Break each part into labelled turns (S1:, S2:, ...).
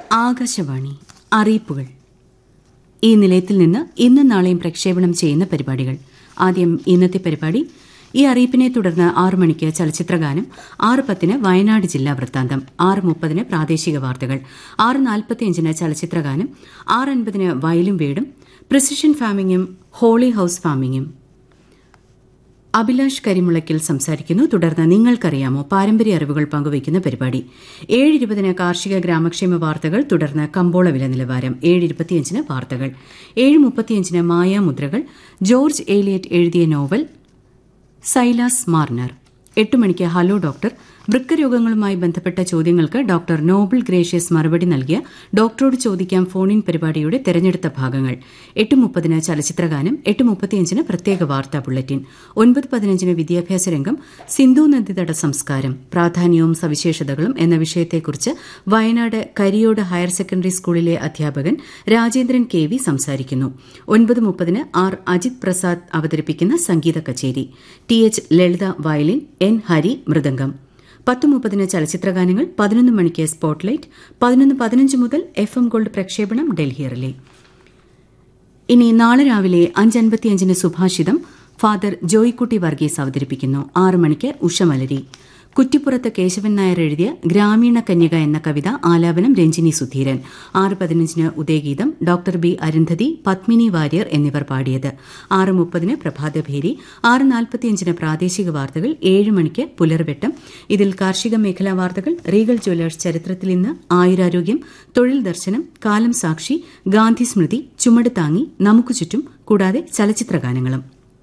S1: ആകാശവാണി അറിയിപ്പുകൾ ഈ നിലയത്തിൽ നിന്ന് ഇന്നും നാളെയും പ്രക്ഷേപണം ചെയ്യുന്ന പരിപാടികൾ ആദ്യം ഇന്നത്തെ പരിപാടി ഈ അറിയിപ്പിനെ തുടർന്ന് ആറു മണിക്ക് ചലച്ചിത്രഗാനം ആറ് പത്തിന് വയനാട് ജില്ലാ വൃത്താന്തം ആറ് മുപ്പതിന് പ്രാദേശിക വാർത്തകൾ ആറ് നാൽപ്പത്തിയഞ്ചിന് ചലച്ചിത്രഗാനം ആറ് അൻപതിന് വയലും വീടും പ്രിസിഷൻ ഫാമിംഗും ഹോളി ഹൌസ് ഫാമിംഗും അഭിലാഷ് കരിമുളയ്ക്കൽ സംസാരിക്കുന്നു തുടർന്ന് നിങ്ങൾക്കറിയാമോ പാരമ്പര്യ അറിവുകൾ പങ്കുവയ്ക്കുന്ന പരിപാടി ഏഴ് ഇരുപതിന് കാർഷിക ഗ്രാമക്ഷേമ വാർത്തകൾ തുടർന്ന് കമ്പോള വില നിലവാരം ഏഴ് ഇരുപത്തിയഞ്ചിന് വാർത്തകൾ ഏഴ് മുപ്പത്തിയഞ്ചിന് മായാമുദ്രകൾ ജോർജ് ഏലിയറ്റ് എഴുതിയ നോവൽ സൈലാസ് മാർണർ എട്ട് മണിക്ക് ഹലോ ഡോക്ടർ വൃക്ക രോഗങ്ങളുമായി ബന്ധപ്പെട്ട ചോദ്യങ്ങൾക്ക് ഡോക്ടർ നോബിൾ ഗ്രേഷ്യസ് മറുപടി നൽകിയ ഡോക്ടറോട് ചോദിക്കാം ഫോണിൻ പരിപാടിയുടെ തെരഞ്ഞെടുത്ത ഭാഗങ്ങൾ എട്ട് മുപ്പതിന് ചലച്ചിത്രഗാനം എട്ട് മുപ്പത്തിയഞ്ചിന് പ്രത്യേക വാർത്താ ബുള്ളറ്റിൻ ഒൻപത് പതിനഞ്ചിന് വിദ്യാഭ്യാസ രംഗം സിന്ധു നദീതട സംസ്കാരം പ്രാധാന്യവും സവിശേഷതകളും എന്ന വിഷയത്തെക്കുറിച്ച് വയനാട് കരിയോട് ഹയർ സെക്കൻഡറി സ്കൂളിലെ അധ്യാപകൻ രാജേന്ദ്രൻ കെ വി സംസാരിക്കുന്നു ഒൻപത് മുപ്പതിന് ആർ അജിത് പ്രസാദ് അവതരിപ്പിക്കുന്ന സംഗീത കച്ചേരി T H Lalitha violin N Hari mridangam പത്ത് മുപ്പതിന് ചലച്ചിത്രഗാനങ്ങൾ പതിനൊന്ന് മണിക്ക് സ്പോട്ട്ലൈറ്റ് പതിനൊന്ന് പതിനഞ്ച് മുതൽ എഫ് എം ഗോൾഡ് പ്രക്ഷേപണം ഡൽഹിയറിലെ ഇനി നാളെ രാവിലെ അഞ്ചൻപത്തിയഞ്ചിന് സുഭാഷിതം ഫാദർ ജോയിക്കുട്ടി വർഗീസ് അവതരിപ്പിക്കുന്നു ആറ് മണിക്ക് ഉഷമലരി കുറ്റിപ്പുറത്ത് കേശവൻ നായർ എഴുതിയ ഗ്രാമീണ കന്യക എന്ന കവിത ആലാപനം രഞ്ജിനി സുധീരൻ ആറ് പതിനഞ്ചിന് ഉദയഗീതം ഡോക്ടർ ബി അരുന്ധതി പത്മിനി വാര്യർ എന്നിവർ പാടിയത് ആറ് മുപ്പതിന് പ്രഭാതഭേരി ആറ് നാൽപ്പത്തിയഞ്ചിന് പ്രാദേശിക വാർത്തകൾ ഏഴ് മണിക്ക് പുലർവെട്ടം ഇതിൽ കാർഷിക മേഖലാ വാർത്തകൾ റീഗൽ ജ്വല്ലേഴ്സ് ചരിത്രത്തിൽ ഇന്ന് ആയുരാരോഗ്യം തൊഴിൽ ദർശനം കാലം സാക്ഷി ഗാന്ധി സ്മൃതി ചുമട് താങ്ങി നമുക്ക് ചുറ്റും കൂടാതെ ചലച്ചിത്രഗാനങ്ങളും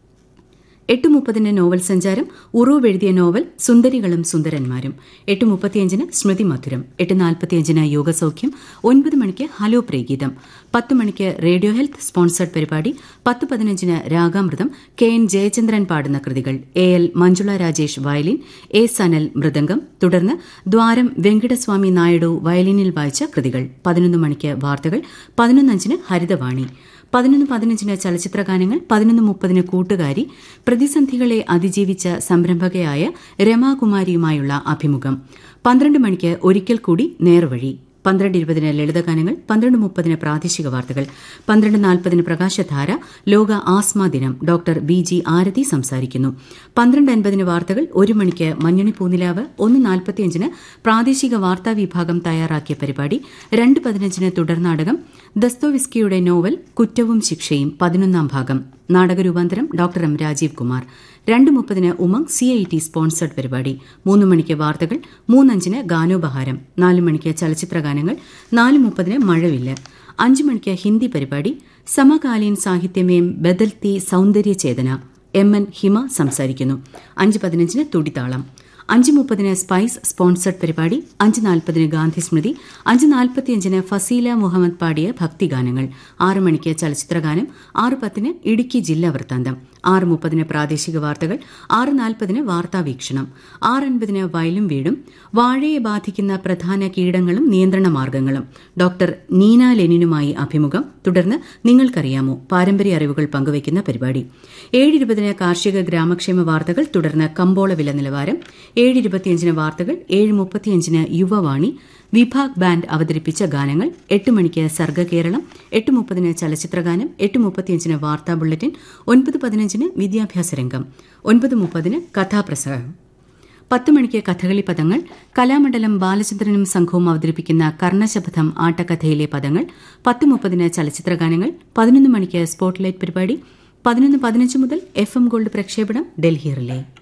S1: എട്ട് മുപ്പതിന് നോവൽ സഞ്ചാരം ഉറൂവ് എഴുതിയ നോവൽ സുന്ദരികളും സുന്ദരന്മാരും എട്ട് മുപ്പത്തിയഞ്ചിന് സ്മൃതി മധുരം എട്ട് നാൽപ്പത്തിയഞ്ചിന് യോഗസൌഖ്യം ഒൻപത് മണിക്ക് ഹലോ പ്രേഗീതം പത്ത് മണിക്ക് റേഡിയോ ഹെൽത്ത് സ്പോൺസർഡ് പരിപാടി പത്ത് പതിനഞ്ചിന് രാഗാമൃതം കെ എൻ ജയചന്ദ്രൻ പാടുന്ന കൃതികൾ A L Manjula Rajesh violin A Sanal mridangam തുടർന്ന് ദ്വാരം വെങ്കിടസ്വാമി നായിഡു വയലിനിൽ വായിച്ച കൃതികൾ പതിനൊന്ന് മണിക്ക് വാർത്തകൾ പതിനൊന്നഞ്ചിന് ഹരിതവാണി പതിനൊന്ന് പതിനഞ്ചിന് ചലച്ചിത്രഗാനങ്ങൾ പതിനൊന്ന് മുപ്പതിന് കൂട്ടുകാരി പ്രതിസന്ധികളെ അതിജീവിച്ച സംരംഭകയായ രമാകുമാരിയുമായുള്ള അഭിമുഖം പന്ത്രണ്ട് മണിക്ക് ഒരിക്കൽ കൂടി നേർവഴി പന്ത്രണ്ട് ഇരുപതിന് ലളിതഗാനങ്ങൾ പന്ത്രണ്ട് മുപ്പതിന് പ്രാദേശിക വാർത്തകൾ പന്ത്രണ്ട് നാൽപ്പതിന് പ്രകാശധാര ലോക ആസ്മ ദിനം ഡോക്ടർ ബി ജി ആരതി സംസാരിക്കുന്നു പന്ത്രണ്ട് അൻപതിന് വാർത്തകൾ ഒരു മണിക്ക് മഞ്ഞണി പൂനിലാവ് ഒന്ന് നാൽപ്പത്തിയഞ്ചിന് പ്രാദേശിക വാർത്താ വിഭാഗം തയ്യാറാക്കിയ പരിപാടി രണ്ട് പതിനഞ്ചിന് തുടർനാടകം ദസ്തോവിസ്കിയുടെ നോവൽ കുറ്റവും ശിക്ഷയും പതിനൊന്നാം ഭാഗം നാടകരൂപാന്തരം ഡോക്ടർ എം രാജീവ് കുമാർ രണ്ട് മുപ്പതിന് Umang C I T sponsored പരിപാടി മൂന്ന് മണിക്ക് വാർത്തകൾ മൂന്നഞ്ചിന് ഗാനോപഹാരം നാല് മണിക്ക് ചലച്ചിത്രഗാനങ്ങൾ നാല് മുപ്പതിന് മഴവില്ല് അഞ്ച് മണിക്ക് ഹിന്ദി പരിപാടി സമകാലീൻ സാഹിത്യമേം ബദൽത്തി സൌന്ദര്യ ചേതന എം എൻ ഹിമ സംസാരിക്കുന്നു അഞ്ച് പതിനഞ്ചിന് തുടിതാളം അഞ്ച് മുപ്പതിന് സ്പൈസ് സ്പോൺസർഡ് പരിപാടി അഞ്ച് നാൽപ്പതിന് ഗാന്ധി സ്മൃതി അഞ്ച് നാൽപ്പത്തിയഞ്ചിന് ഫസീല മുഹമ്മദ് പാടിയ ഭക്തിഗാനങ്ങൾ ആറ് മണിക്ക് ചലച്ചിത്രഗാനം ആറ് പത്തിന് ഇടുക്കി ജില്ലാ വൃത്താന്തം ആറ് മുപ്പതിന് പ്രാദേശിക വാർത്തകൾ ആറ് നാൽപ്പതിന് വാർത്താ വീക്ഷണം ആറ് അൻപതിന് വയലും വീടും വാഴയെ ബാധിക്കുന്ന പ്രധാന കീടങ്ങളും നിയന്ത്രണ മാർഗങ്ങളും ഡോക്ടർ നീന ലെനിനുമായി അഭിമുഖം തുടർന്ന് നിങ്ങൾക്കറിയാമോ പാരമ്പര്യ അറിവുകൾ പങ്കുവയ്ക്കുന്ന പരിപാടി ഏഴ് ഇരുപതിന് കാർഷിക ഗ്രാമക്ഷേമ വാർത്തകൾ തുടർന്ന് കമ്പോള വില നിലവാരം ഏഴ് ഇരുപത്തിയഞ്ചിന് വാർത്തകൾ ഏഴ് മുപ്പത്തിയഞ്ചിന് യുവവാണി വിഭാഗ് ബാൻഡ് അവതരിപ്പിച്ച ഗാനങ്ങൾ എട്ട് മണിക്ക് സർഗകേരളം എട്ട് മുപ്പതിന് ചലച്ചിത്രഗാനം എട്ട് മുപ്പത്തിയഞ്ചിന് വാർത്താ ബുള്ളറ്റിൻ ഒൻപത് പതിനഞ്ചിന് വിദ്യാഭ്യാസ രംഗം ഒൻപത് മുപ്പതിന് കഥാപ്രസംഗം പത്ത് മണിക്ക് കഥകളി പദങ്ങൾ കലാമണ്ഡലം ബാലചന്ദ്രനും സംഘവും അവതരിപ്പിക്കുന്ന കർണശപഥം ആട്ടക്കഥയിലെ പദങ്ങൾ പത്ത് മുപ്പതിന് ചലച്ചിത്രഗാനങ്ങൾ പതിനൊന്ന് മണിക്ക് സ്പോട്ട്ലൈറ്റ് പരിപാടി പതിനൊന്ന് പതിനഞ്ച് മുതൽ എഫ് എം ഗോൾഡ് പ്രക്ഷേപണം ഡൽഹി റിലേ